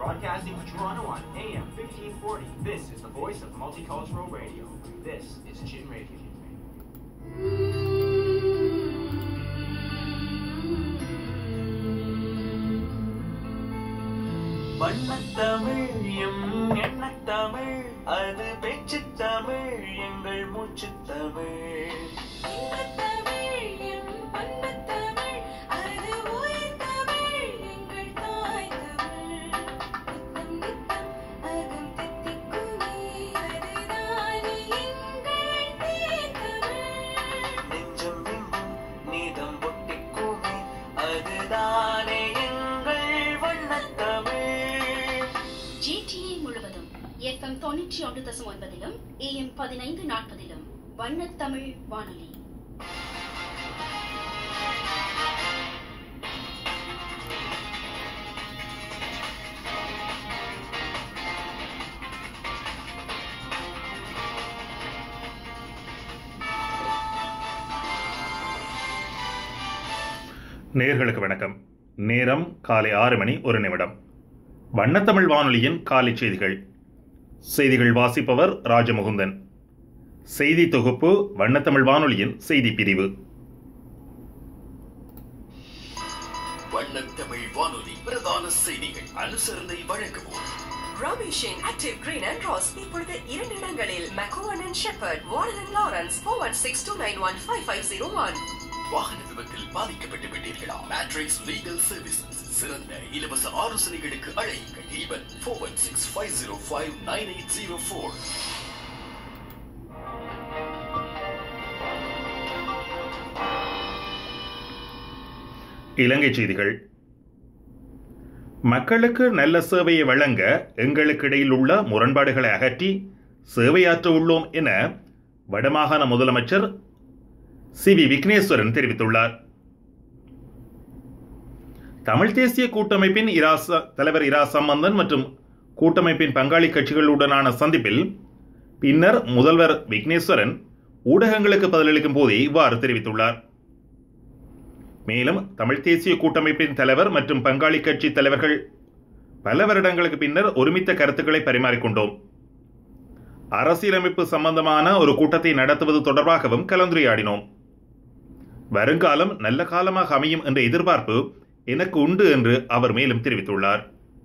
Broadcasting from Toronto on AM 1540. This is the voice of multicultural radio. This is Chin Radio. வண்ணத்தமிழ் எம் எண்ணத்தமிழ் அது பேச்சு தமிழ் எங்கள் மூச்சு தமிழ் நெஞ்சம் எங்கும் நீதம் பொட்டிக்குமே அதுதானே எங்கள் வண்ணத்தமிழ் ஜிடிஏ முழுவதும் எஃப்எம் தொண்ணூற்றி ஒன்று தசம் ஒன்பதிலும் ஏஎம் பதினைந்து நாற்பதிலும் வண்ணத்தமிழ் வானொலி நேர்களுக்கு வணக்கம் நேரம் காலை ஆறு மணி ஒரு நிமிடம் வண்ணத்தமிழ் வானொலியின் காலை செய்திகள் செய்திகள் வாசிப்பவர் ராஜமுகுந்தன் செய்தி தொகுப்பு வண்ணத்தமிழ் வானொலியின் செய்தி பிரிவு வண்ணத்தமிழ் வானொலி பிரதான செய்திகள் அனுசரணை வழங்குவோம் ரமேஷின் ஆக்டிவ் கிரீன் அண்ட் ராஸ் இப்பொழுது இரண்டு இடங்களில் McCowan and Sheppard Warden Lawrence four one six two nine one five five zero one வாகன விபத்தில் பாதிக்கப்பட்டு விட்டீர்களா மேட்ரிக்ஸ் லீகல் சர்வீசஸ் சிறந்த இலவச ஆலோசனைகளுக்கு அழையுங்கள் ஈவன் four one six five zero five nine eight zero four Ilangai செய்திகள் மக்களுக்கு நல்ல சேவையை வழங்க எங்களுக்கிடையில் உள்ள முரண்பாடுகளை அகற்றி சேவையாற்ற உள்ளோம் என வடமாகாண முதலமைச்சர் சி வி விக்னேஸ்வரன் தெரிவித்துள்ளார் தமிழ் தேசிய கூட்டமைப்பின் இராச தலைவர் இரா சம்பந்தன் மற்றும் கூட்டமைப்பின் பங்காளி கட்சிகளுடனான சந்திப்பில் பின்னர் முதல்வர் விக்னேஸ்வரன் ஊடகங்களுக்கு பதிலளிக்கும் போதே இவ்வாறு தெரிவித்துள்ளார் மேலும் தமிழ் தேசிய கூட்டமைப்பின் தலைவர் மற்றும் பங்காளி கட்சி தலைவர்கள் பல வருடங்களுக்கு பின்னர் ஒருமித்த கருத்துக்களை பரிமாறிக்கொண்டோம் அரசியலமைப்பு சம்பந்தமான ஒரு கூட்டத்தை நடத்துவது தொடர்பாகவும் கலந்துரையாடினோம் வருங்காலம் நல்ல காலமாக அமையும் என்ற எதிர்பார்ப்பு எனக்கு உண்டு என்று அவர் மேலும் தெரிவித்துள்ளார்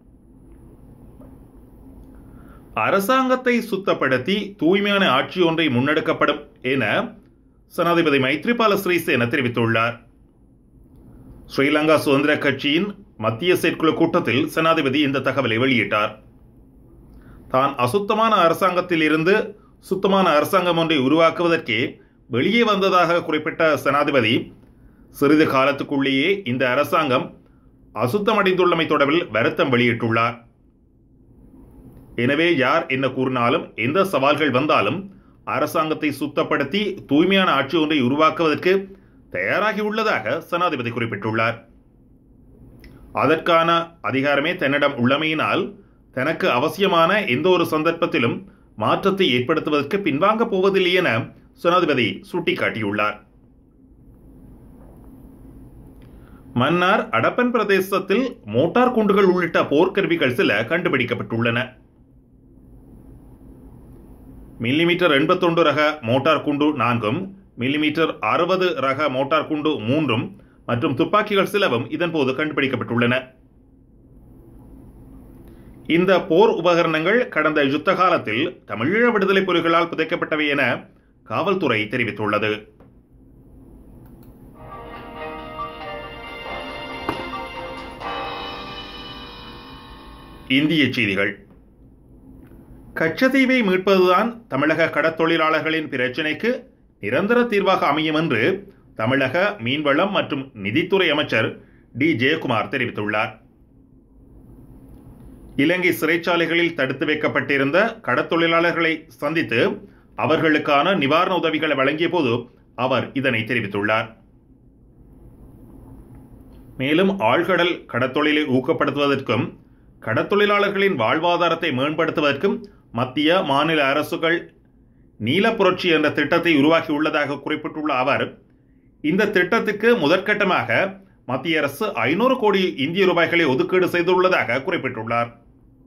அரசாங்கத்தை சுத்தப்படுத்தி தூய்மையான ஆட்சி ஒன்றை முன்னெடுக்கப்படும் என சனாதிபதி மைத்ரிபால ஸ்ரீசேன தெரிவித்துள்ளார் ஸ்ரீலங்கா சுதந்திர கட்சியின் மத்திய செயற்குழு கூட்டத்தில் சனாதிபதி இந்த தகவலை வெளியிட்டார் தான் அசுத்தமான அரசாங்கத்தில் இருந்து சுத்தமான அரசாங்கம் ஒன்றை உருவாக்குவதற்கே வெளியே வந்ததாக குறிப்பிட்ட சனாதிபதி சிறிது காலத்துக்குள்ளேயே இந்த அரசாங்கம் அசுத்தமடைந்துள்ளமை தொடர்பில் வருத்தம் வெளியிட்டுள்ளார் எனவே யார் என்ன கூறினாலும் எந்த சவால்கள் வந்தாலும் அரசாங்கத்தை சுத்தப்படுத்தி தூய்மையான ஆட்சி ஒன்றை உருவாக்குவதற்கு தயாராகி உள்ளதாக சனாதிபதி குறிப்பிட்டுள்ளார் அதற்கான அதிகாரமே தன்னிடம் உள்ளமையினால் தனக்கு அவசியமான எந்த ஒரு சந்தர்ப்பத்திலும் மாற்றத்தை ஏற்படுத்துவதற்கு பின்வாங்கப் போவதில்லை என சனாதிபதி சுட்டிக்காட்டியுள்ளார் மன்னார் அடப்பன் பிரதேசத்தில் மோட்டார் குண்டுகள் உள்ளிட்ட போர்க்கருவிகள் சில கண்டுபிடிக்கப்பட்டுள்ளன மில்லிமீட்டர் எண்பத்தொன்று ரக மோட்டார் குண்டு நான்கும் மில்லிமீட்டர் அறுபது ரக மோட்டார் குண்டு மூன்றும் மற்றும் துப்பாக்கிகள் சிலவும் இதன்போது கண்டுபிடிக்கப்பட்டுள்ளன இந்த போர் உபகரணங்கள் கடந்த யுத்த காலத்தில் தமிழீழ விடுதலை புலிகளால் புதைக்கப்பட்டவை என காவல்துறை தெரிவித்துள்ளது இந்திய செய்திகள் கச்சத்தீவை மீட்பதுதான் தமிழக கடற்தொழிலாளர்களின் பிரச்சினைக்கு நிரந்தர தீர்வாக அமையும் என்று தமிழக மீன்வளம் மற்றும் நிதித்துறை அமைச்சர் டி ஜெயக்குமார் தெரிவித்துள்ளார் இலங்கை சிறைச்சாலைகளில் தடுத்து வைக்கப்பட்டிருந்த கடற்தொழிலாளர்களை சந்தித்து அவர்களுக்கான நிவாரண உதவிகளை வழங்கிய போது அவர் இதனை தெரிவித்துள்ளார் மேலும் ஆழ்கடல் கடற்தொழிலை ஊக்கப்படுத்துவதற்கும் கடற்தொழிலாளர்களின் வாழ்வாதாரத்தை மேம்படுத்துவதற்கும் மத்திய மாநில அரசுகள் நீல புரட்சி என்ற திட்டத்தை உருவாக்கியுள்ளதாக குறிப்பிட்டுள்ள அவர் இந்த திட்டத்துக்கு முதற்கட்டமாக மத்திய அரசு ஐநூறு கோடி இந்திய ரூபாய்களை ஒதுக்கீடு செய்துள்ளதாக குறிப்பிட்டுள்ளார்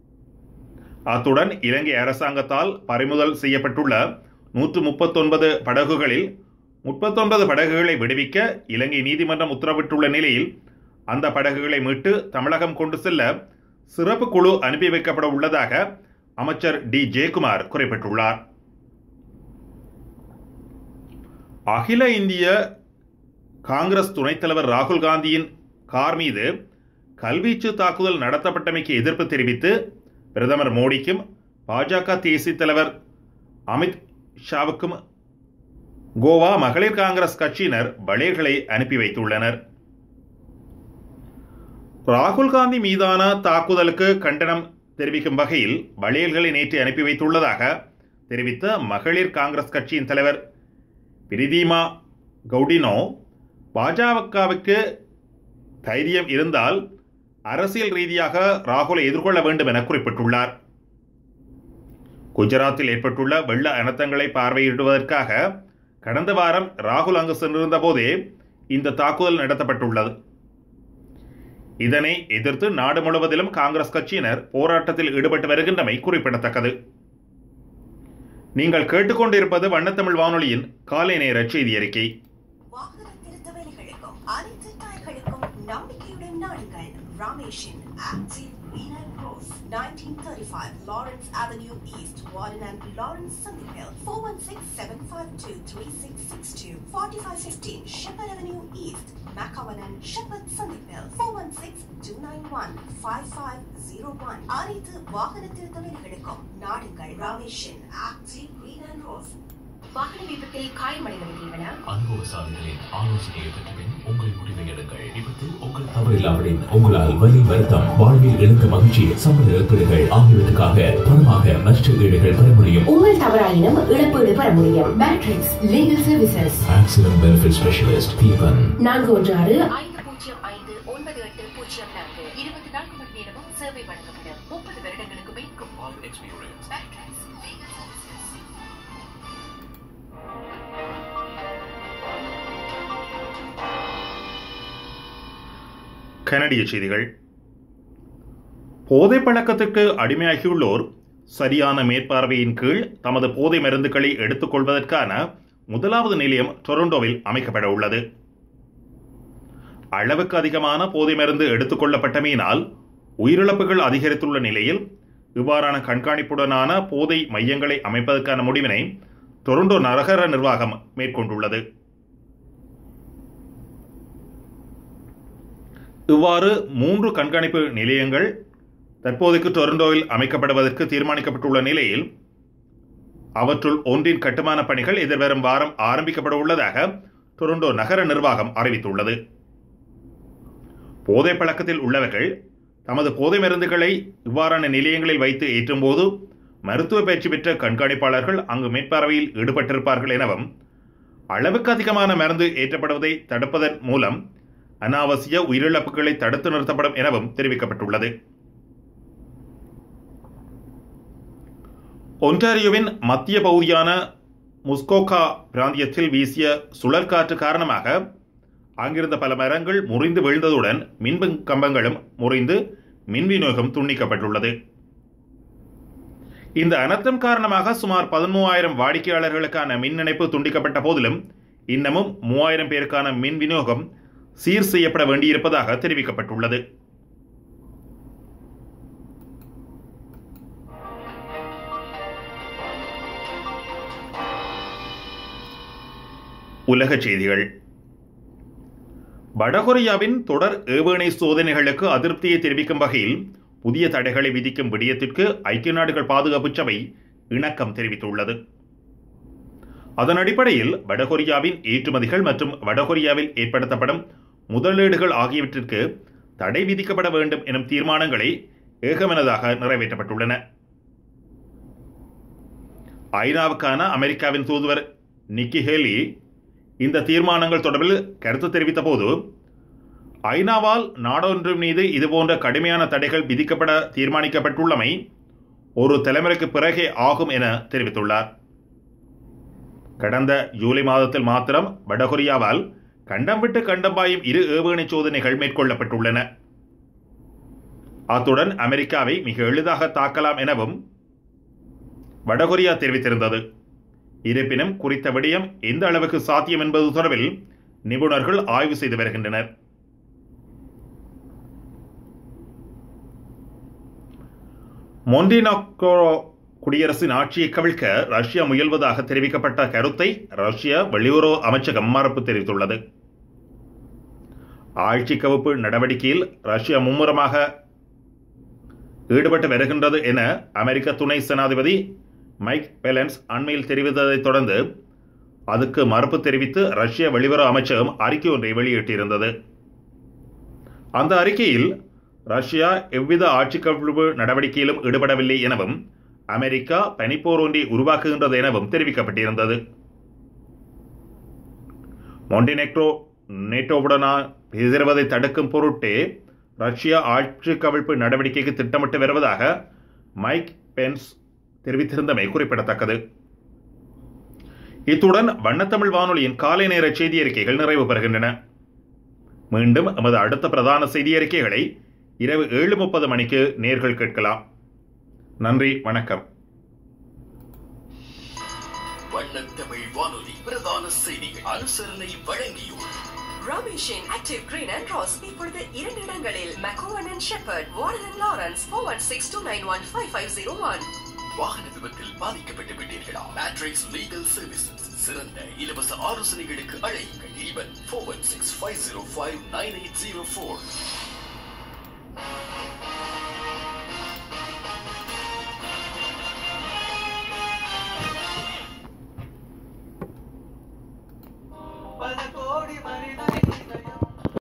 அத்துடன் இலங்கை அரசாங்கத்தால் பறிமுதல் செய்யப்பட்டுள்ள நூற்று முப்பத்தொன்பது படகுகளில் முப்பத்தொன்பது படகுகளை விடுவிக்க இலங்கை நீதிமன்றம் உத்தரவிட்டுள்ள நிலையில் அந்த படகுகளை மீட்டு தமிழகம் கொண்டு செல்ல சிறப்பு குழு அனுப்பி வைக்கப்பட உள்ளதாக அமைச்சர் டி ஜெயக்குமார் குறிப்பிட்டுள்ளார் அகில இந்திய காங்கிரஸ் துணைத் தலைவர் ராகுல் காந்தியின் கார் மீது கல்வீச்சு தாக்குதல் நடத்தப்பட்டமைக்கு எதிர்ப்பு தெரிவித்து பிரதமர் மோடிக்கும் பாஜக தேசிய தலைவர் அமித் ஷாவுக்கும் கோவா மகளிர் காங்கிரஸ் கட்சியினர் பலேகளை அனுப்பி வைத்துள்ளனர் ராகுல் காந்தி மீதான தாக்குதலுக்கு கண்டனம் தெரிவிக்கும் வகையில் பலேல்களை நேற்று அனுப்பி வைத்துள்ளதாக தெரிவித்த மகளிர் காங்கிரஸ் கட்சியின் தலைவர் பிரிதிமா கவுடினோ பாஜகவுக்கு தைரியம் இருந்தால் அரசியல் ரீதியாக ராகுலை எதிர்கொள்ள வேண்டும் என குறிப்பிட்டுள்ளார் குஜராத்தில் ஏற்பட்டுள்ள வெள்ள அனர்த்தங்களை பார்வையிடுவதற்காக கடந்த வாரம் ராகுல் அங்கு சென்றிருந்த போதே இந்த தாக்குதல் நடத்தப்பட்டுள்ளது இதனை எதிர்த்து நாடு முழுவதிலும் காங்கிரஸ் கட்சியினர் போராட்டத்தில் ஈடுபட்டு வருகின்றமை குறிப்பிடத்தக்கது நீங்கள் கேட்டுக்கொண்டிருப்பது வண்ணத்தமிழ் வானொலியின் காலை நேர செய்தி அறிக்கை வாகன திருத்த வேலைகளுக்கும் அனைத்து டயர்களுக்கும் நம்பிக்கையுடன் நாடுங்கள் ரமேஷின் active wheeler cross 1935 Lawrence avenue east Warden and Lawrence சந்திப்பில் 416-752-3662 4515 Sheppard avenue east McCowan and Sheppard சந்திப்பில் 416-291-5501 அனைத்து வாகன திருத்த வேலைகளுக்கும் நாடுங்கள் ரமேஷின் ஆக்டிவ் வீலர் க்ரோஸ் வாகன விபத்தில் காயமடைந்தவர்களென அனுபவசாலிகளின் ஆலோசனையை பெற்ற பின் உங்கள் முடிவை எடுங்கள் விபத்தில் உங்கள் தவறில்லாவிடின் உங்களால் வலி வருத்தம் வாழ்வில் இழந்த மகிழ்ச்சி சம்பள இழப்பீடுகள் ஆகியவற்றுக்காக பணமாக நஷ்ட ஈடுகள் பெற முடியும் உங்கள் தவறாயினும் இழப்பீடு பெற முடியும் Matrix Legal Services accident benefit specialist Deepan நான்கு ஒன்று ஆறு ஐந்து பூஜ்ஜியம் ஐந்து ஒன்பது எட்டு பூஜ்ஜியம் நான்கு இருபத்தி நான்கு மணி நேரமும் சேவை வழங்கப்படும் முப்பது வருடங்களுக்கு மேற்கும் experience. Matrix Legal Services. கனடிய செய்திகள் போதை பழக்கத்திற்கு அடிமையாகியுள்ளோர் சரியான மேற்பார்வையின் கீழ் தமது போதை மருந்துகளை எடுத்துக்கொள்வதற்கான முதலாவது நிலையம் டொரண்டோவில் அமைக்கப்பட உள்ளது அளவுக்கு அதிகமான போதை மருந்து எடுத்துக்கொள்ளப்பட்டமையினால் உயிரிழப்புகள் அதிகரித்துள்ள நிலையில் இவ்வாறான கண்காணிப்புடனான போதை மையங்களை அமைப்பதற்கான முடிவினை டொரண்டோ நகர நிர்வாகம் மேற்கொண்டுள்ளது இவ்வாறு மூன்று கண்காணிப்பு நிலையங்கள் தற்போதைக்கு டொரண்டோவில் அமைக்கப்படுவதற்கு தீர்மானிக்கப்பட்டுள்ள நிலையில் அவற்றுள் ஒன்றின் கட்டுமான பணிகள் எதிர்வரும் வாரம் ஆரம்பிக்கப்பட உள்ளதாக டொரண்டோ நகர நிர்வாகம் அறிவித்துள்ளது போதை பழக்கத்தில் உள்ளவர்கள் தமது போதை மருந்துகளை இவ்வாறான நிலையங்களில் வைத்து ஏற்றும்போது மருத்துவ பயிற்சி பெற்ற கண்காணிப்பாளர்கள் அங்கு மேற்பார்வையில் ஈடுபட்டிருப்பார்கள் எனவும் அளவுக்கு அதிகமான மருந்து ஏற்றப்படுவதை தடுப்பதன் மூலம் அனாவசிய உயிரிழப்புகளை தடுத்து நிறுத்தப்படும் எனவும் தெரிவிக்கப்பட்டுள்ளது ஒன்டாரியோவின் மத்திய பகுதியான முஸ்கோகா பிராந்தியத்தில் வீசிய சுழற்காற்று காரணமாக அங்கிருந்த பல மரங்கள் முறிந்து வீழ்ந்ததுடன் மின் கம்பங்களும் முறிந்து மின் விநியோகம் துண்டிக்கப்பட்டுள்ளது இந்த அனர்த்தம் காரணமாக சுமார் பதிமூவாயிரம் வாடிக்கையாளர்களுக்கான மின் இணைப்பு துண்டிக்கப்பட்ட போதிலும் இன்னமும் மூவாயிரம் பேருக்கான மின் விநியோகம் சீர் செய்யப்பட வேண்டியிருப்பதாக தெரிவிக்கப்பட்டுள்ளது உலகச் செய்திகள் வடகொரியாவின் தொடர் ஏவுகணை சோதனைகளுக்கு அதிருப்தியை தெரிவிக்கும் வகையில் புதிய தடைகளை விதிக்கும் விடயத்திற்கு ஐக்கிய நாடுகள் பாதுகாப்பு சபை இணக்கம் தெரிவித்துள்ளது அதன் அடிப்படையில் வடகொரியாவின் ஏற்றுமதிகள் மற்றும் வடகொரியாவில் ஏற்படுத்தப்படும் முதலீடுகள் ஆகியவற்றிற்கு தடை விதிக்கப்பட வேண்டும் எனும் தீர்மானங்களை ஏகமனதாக நிறைவேற்றப்பட்டுள்ளன ஐநாவுக்கான அமெரிக்காவின் தூதுவர் நிக்கி ஹேலி இந்த தீர்மானங்கள் தொடர்பில் கருத்து தெரிவித்த போது ஐநாவால் நாடொன்று மீது இதுபோன்ற கடுமையான தடைகள் விதிக்கப்பட தீர்மானிக்கப்பட்டுள்ளமை ஒரு தலைமுறைக்கு பிறகே ஆகும் என தெரிவித்துள்ளார் கடந்த ஜூலை மாதத்தில் மாத்திரம் வடகொரியாவால் கண்டம் விட்டு கண்டம் பாயும் இரு ஏவுகணை சோதனைகள் மேற்கொள்ளப்பட்டுள்ளன அத்துடன் அமெரிக்காவை மிக எளிதாக தாக்கலாம் எனவும் வடகொரியா தெரிவித்திருந்தது இருப்பினும் குறித்த விடயம் எந்த அளவுக்கு சாத்தியம் என்பது தொடர்பில் நிபுணர்கள் ஆய்வு செய்து வருகின்றனர் மொண்டினாக்கோ குடியரசின் ஆட்சியை கவிழ்க்க ரஷ்யா முயல்வதாக தெரிவிக்கப்பட்ட கருத்தை ரஷ்ய வெளியுறவு அமைச்சகம் மறுப்பு தெரிவித்துள்ளது ஆட்சி கவிப்பு நடவடிக்கையில் ரஷ்யா மும்முரமாக ஈடுபட்டு வருகின்றது என அமெரிக்க துணை ஜனாதிபதி மைக் பெலன்ஸ் அண்மையில் தெரிவித்ததைத் தொடர்ந்து அதுக்கு மறுப்பு தெரிவித்து ரஷ்ய வெளியுறவு அமைச்சகம் அறிக்கை ஒன்றை வெளியிட்டிருந்தது அந்த அறிக்கையில் ரஷ்யா எவ்வித ஆட்சி கவிழ்வு நடவடிக்கையிலும் ஈடுபடவில்லை எனவும் அமெரிக்கா பனிப்போர் ஒன்றை உருவாக்குகின்றது எனவும் தெரிவிக்கப்பட்டிருந்தது மொண்டினெக்ரோ நேட்டோவுடனா எதிர்வதை தடுக்கும் பொருட்டே ரஷ்யா ஆட்சி கவிழ்ப்பு நடவடிக்கைக்கு திட்டமிட்டு வருவதாக மைக் பென்ஸ் தெரிவித்திருந்தமை குறிப்பிடத்தக்கது இத்துடன் வண்ணத்தமிழ் வானொலியின் காலை நேர செய்தி அறிக்கைகள் நிறைவு பெறுகின்றன மீண்டும் எமது அடுத்த பிரதான செய்தி அறிக்கைகளை இரவு ஏழு முப்பது மணிக்கு நேர்கள் கேட்கலாம் நன்றி வணக்கம் வண்ணத்தமிழ் வானொலி பிரதான செய்திகள் அனுசரணை வழங்கியோர் ரமேஷின் ஆக்டிவ் கிரீன் அண்ட் ராஸ் இப்பொழுது இரண்டு இடங்களில் McCowan and Sheppard Warden Lawrence four one six two nine one five five zero one வாகன விபத்தில் பாதிக்கப்பட்டு விட்டீர்களா மேட்ரிக்ஸ் லீகல் சர்வீசஸ் சிறந்த இலவச ஆலோசனைகளுக்கு அழையுங்கள் ஈவன் four one six five zero five nine eight zero four